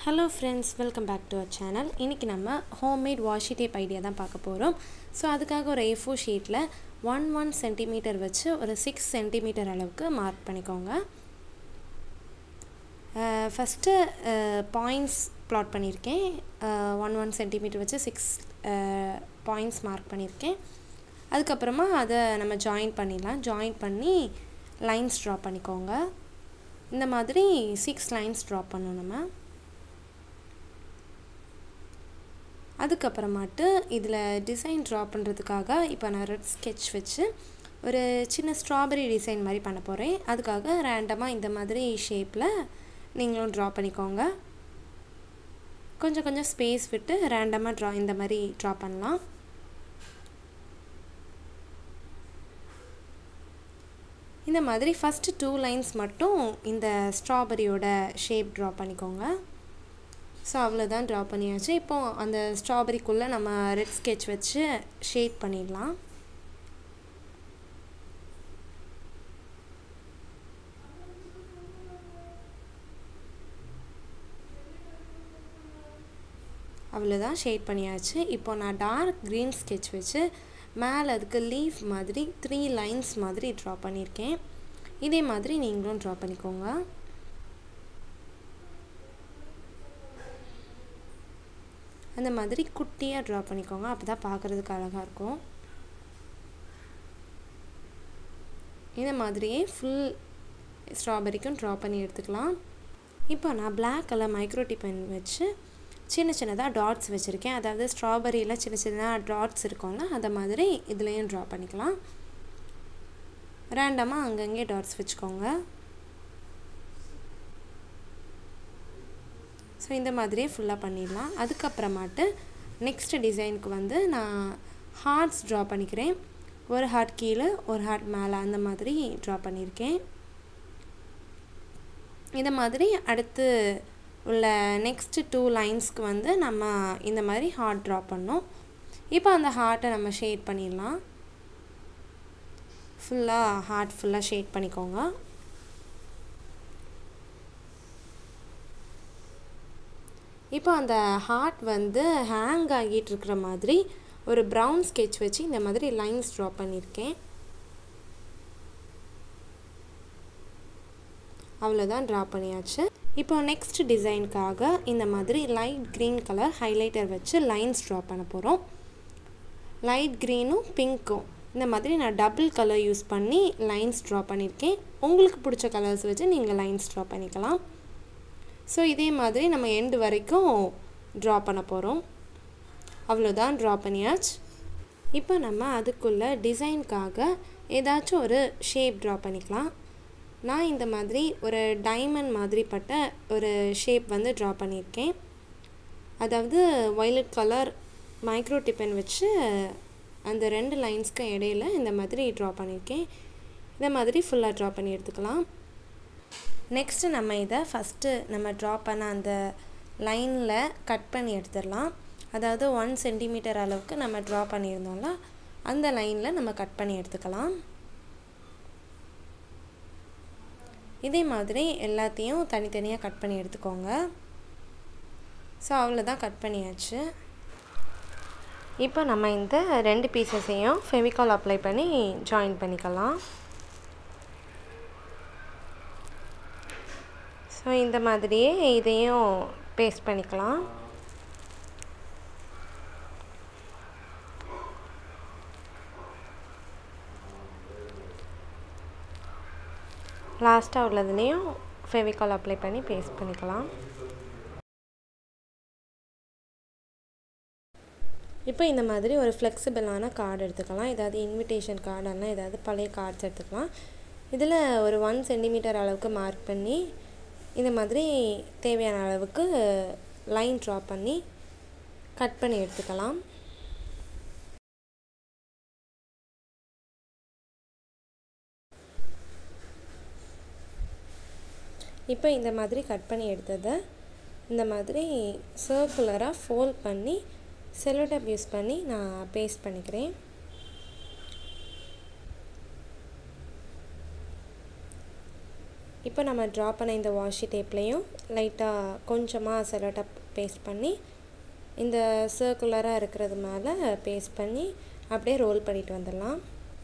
hello friends welcome back to our channel இன்றைக்கி நம்ம homemade washi tape idea தான் பார்க்க போகிறோம் ஸோ அதுக்காக ஒரு ஏ ஃபோர் ஷீட்டில் ஒன் ஒன் சென்டிமீட்டர் வச்சு ஒரு சிக்ஸ் சென்டிமீட்டர் அளவுக்கு மார்க் பண்ணிக்கோங்க ஃபஸ்ட்டு பாயிண்ட்ஸ் ப்ளாட் பண்ணியிருக்கேன் ஒன் ஒன் சென்டிமீட்டர் வச்சு சிக்ஸ் பாயிண்ட்ஸ் மார்க் பண்ணியிருக்கேன் அதுக்கப்புறமா அதை நம்ம ஜாயின் பண்ணிடலாம் ஜாயின் பண்ணி லைன்ஸ் ட்ரா பண்ணிக்கோங்க இந்த மாதிரி சிக்ஸ் லைன்ஸ் ட்ரா பண்ணணும் நம்ம அதுக்கப்புறமாட்டு இதில் டிசைன் ட்ரா பண்ணுறதுக்காக இப்போ நான் ரெட் ஸ்கெட்ச் வச்சு ஒரு சின்ன ஸ்ட்ராபெரி டிசைன் மாதிரி பண்ண போகிறேன் அதுக்காக ரேண்டமாக இந்த மாதிரி ஷேப்பில் நீங்களும் ட்ரா பண்ணிக்கோங்க கொஞ்சம் கொஞ்சம் ஸ்பேஸ் விட்டு ரேண்டமாக ட்ரா இந்த மாதிரி ட்ரா பண்ணலாம் இந்த மாதிரி ஃபஸ்ட்டு டூ லைன்ஸ் மட்டும் இந்த ஸ்ட்ராபெரியோட ஷேப் ட்ரா பண்ணிக்கோங்க ஸோ அவ்வளோதான் ட்ரா பண்ணியாச்சு இப்போது அந்த ஸ்ட்ராபெரிக்குள்ளே நம்ம ரெட் ஸ்கெட்ச் வச்சு ஷேட் பண்ணிடலாம் அவ்வளோதான் ஷேட் பண்ணியாச்சு இப்போ நான் டார்க் க்ரீன் ஸ்கெட்ச் வச்சு மேலே அதுக்கு லீஃப் மாதிரி த்ரீ லைன்ஸ் மாதிரி ட்ரா பண்ணியிருக்கேன் இதே மாதிரி நீங்களும் ட்ரா பண்ணிக்கோங்க அந்த மாதிரி குட்டியாக ட்ரா பண்ணிக்கோங்க அப்போ தான் பார்க்குறதுக்கு அழகாக இருக்கும் இந்த மாதிரியே ஃபுல் ஸ்ட்ராபெரிக்கும் ட்ரா பண்ணி எடுத்துக்கலாம் இப்போ நான் பிளாக் கலர் மைக்ரோட்டி பென் வச்சு சின்ன சின்னதாக டாட்ஸ் வச்சுருக்கேன் அதாவது ஸ்ட்ராபெரியில் சின்ன சின்னதாக டாட்ஸ் இருக்கும்ல அதை மாதிரி இதுலேயும் ட்ரா பண்ணிக்கலாம் ரேண்டமாக அங்கங்கே டாட்ஸ் வச்சுக்கோங்க ஸோ இந்த மாதிரியே ஃபுல்லாக பண்ணிடலாம் அதுக்கப்புறமாட்டு நெக்ஸ்ட் டிசைனுக்கு வந்து நான் ஹார்ட்ஸ் ட்ரா பண்ணிக்கிறேன் ஒரு ஹார்ட் கீழே ஒரு ஹார்ட் மேலே அந்த மாதிரி ட்ரா பண்ணியிருக்கேன் இந்த மாதிரி அடுத்து உள்ள நெக்ஸ்ட்டு டூ லைன்ஸ்க்கு வந்து நம்ம இந்த மாதிரி ஹார்ட் ட்ரா பண்ணோம் இப்போ அந்த ஹார்ட்டை நம்ம ஷேட் பண்ணிடலாம் ஃபுல்லாக ஹார்ட் ஃபுல்லாக ஷேட் பண்ணிக்கோங்க இப்போ அந்த ஹார்ட் வந்து ஹேங் ஆகிட்டு இருக்கிற மாதிரி ஒரு ப்ரௌன் ஸ்கெட்ச் வச்சு இந்த மாதிரி லைன்ஸ் ட்ரா பண்ணியிருக்கேன் அவ்வளோதான் ட்ரா பண்ணியாச்சு இப்போ நெக்ஸ்ட் டிசைனுக்காக இந்த மாதிரி லைட் க்ரீன் கலர் ஹைலைட்டர் வச்சு லைன்ஸ் ட்ரா பண்ண போகிறோம் லைட் க்ரீனும் பிங்க்கும் இந்த மாதிரி நான் டபுள் கலர் யூஸ் பண்ணி லைன்ஸ் ட்ரா பண்ணியிருக்கேன் உங்களுக்கு பிடிச்ச கலர்ஸ் வச்சு நீங்கள் லைன்ஸ் ட்ரா பண்ணிக்கலாம் ஸோ இதே மாதிரி நம்ம எண்டு வரைக்கும் ட்ரா பண்ண போகிறோம் அவ்வளோதான் ட்ரா பண்ணியாச்சு இப்போ நம்ம அதுக்குள்ளே டிசைனுக்காக ஏதாச்சும் ஒரு ஷேப் ட்ரா பண்ணிக்கலாம் நான் இந்த மாதிரி ஒரு டைமண்ட் மாதிரி பட்ட ஒரு ஷேப் வந்து ட்ரா பண்ணியிருக்கேன் அதாவது வயலட் கலர் மைக்ரோ டிப்பன் வச்சு அந்த ரெண்டு லைன்ஸ்க்கு இடையில இந்த மாதிரி ட்ரா பண்ணியிருக்கேன் இந்த மாதிரி ஃபுல்லாக ட்ரா பண்ணி எடுத்துக்கலாம் நெக்ஸ்ட்டு நம்ம இதை ஃபஸ்ட்டு நம்ம ட்ரா பண்ண அந்த லைனில் கட் பண்ணி எடுத்துடலாம் அதாவது ஒன் சென்டிமீட்டர் அளவுக்கு நம்ம ட்ரா பண்ணியிருந்தோம்ல அந்த லைனில் நம்ம கட் பண்ணி எடுத்துக்கலாம் இதே மாதிரி எல்லாத்தையும் தனித்தனியாக கட் பண்ணி எடுத்துக்கோங்க ஸோ அவ்வளோதான் கட் பண்ணியாச்சு இப்போ நம்ம இந்த ரெண்டு பீசஸையும் ஃபெவிகால் அப்ளை பண்ணி ஜாயின் பண்ணிக்கலாம் ஸோ இந்த மாதிரியே இதையும் பேஸ்ட் பண்ணிக்கலாம் லாஸ்ட்டாக உள்ளதுலேயும் ஃபெவிகால் அப்ளை பண்ணி பேஸ்ட் பண்ணிக்கலாம் இப்போ இந்த மாதிரி ஒரு ஃப்ளெக்சிபிளான கார்டு எடுத்துக்கலாம் ஏதாவது இன்விடேஷன் கார்டுன்னா ஏதாவது பழைய கார்ட்ஸ் எடுத்துக்கலாம் இதில் ஒரு ஒன் சென்டிமீட்டர் அளவுக்கு மார்க் பண்ணி இந்த மாதிரி தேவையான அளவுக்கு லைன் ட்ரா பண்ணி கட் பண்ணி எடுத்துக்கலாம் இப்போ இந்த மாதிரி கட் பண்ணி எடுத்ததை இந்த மாதிரி சர்க்குலராக ஃபோல்ட் பண்ணி செலோடேப் யூஸ் பண்ணி நான் பேஸ்ட் பண்ணிக்கிறேன் இப்போ நம்ம ட்ரா பண்ண இந்த வாஷி டேப்லேயும் லைட்டாக கொஞ்சமாக செலோட்டை பேஸ்ட் பண்ணி இந்த சர்க்குலராக இருக்கிறது மேலே பேஸ்ட் பண்ணி அப்படியே ரோல் பண்ணிட்டு வந்துடலாம்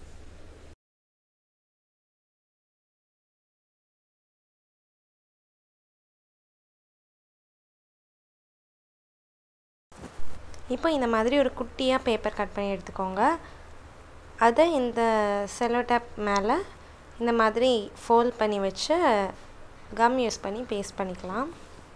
இப்போ இந்த மாதிரி ஒரு குட்டியாக பேப்பர் கட் பண்ணி எடுத்துக்கோங்க அதை இந்த செலோ டேப் மேலே இந்த மாதிரி ஃபோல்ட் பண்ணி வச்சு கம் யூஸ் பண்ணி பேஸ்ட் பண்ணிக்கலாம்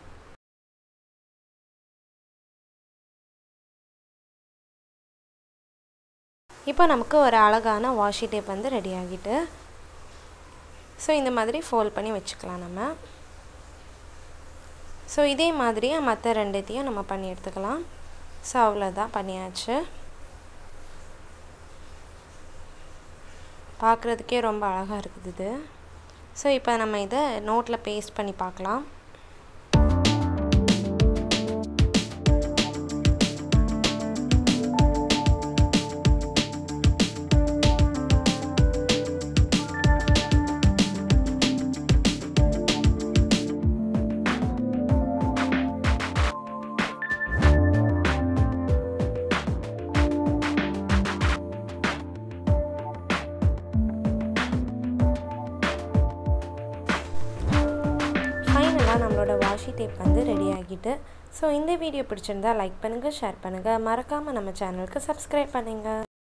இப்போ நமக்கு ஒரு அழகான வாஷி டேப் வந்து ரெடி ஆகிட்டு ஸோ இந்த மாதிரி ஃபோல்ட் பண்ணி வச்சுக்கலாம் நம்ம ஸோ இதே மாதிரியே மற்ற ரெண்டுத்தையும் நம்ம பண்ணி எடுத்துக்கலாம் ஸோ அவ்வளோதான் பண்ணியாச்சு பார்க்குறதுக்கே ரொம்ப அழகாக இருக்குது இது ஸோ இப்போ நம்ம இதை நோட்டில் பேஸ்ட் பண்ணி பார்க்கலாம் ஃபைனலாக நம்மளோட வாஷி டேப் வந்து ரெடி ஆகிட்டு ஸோ இந்த வீடியோ பிடிச்சிருந்தா லைக் பண்ணுங்கள் ஷேர் பண்ணுங்கள் மறக்காமல் நம்ம சேனலுக்கு சப்ஸ்கிரைப் பண்ணுங்கள்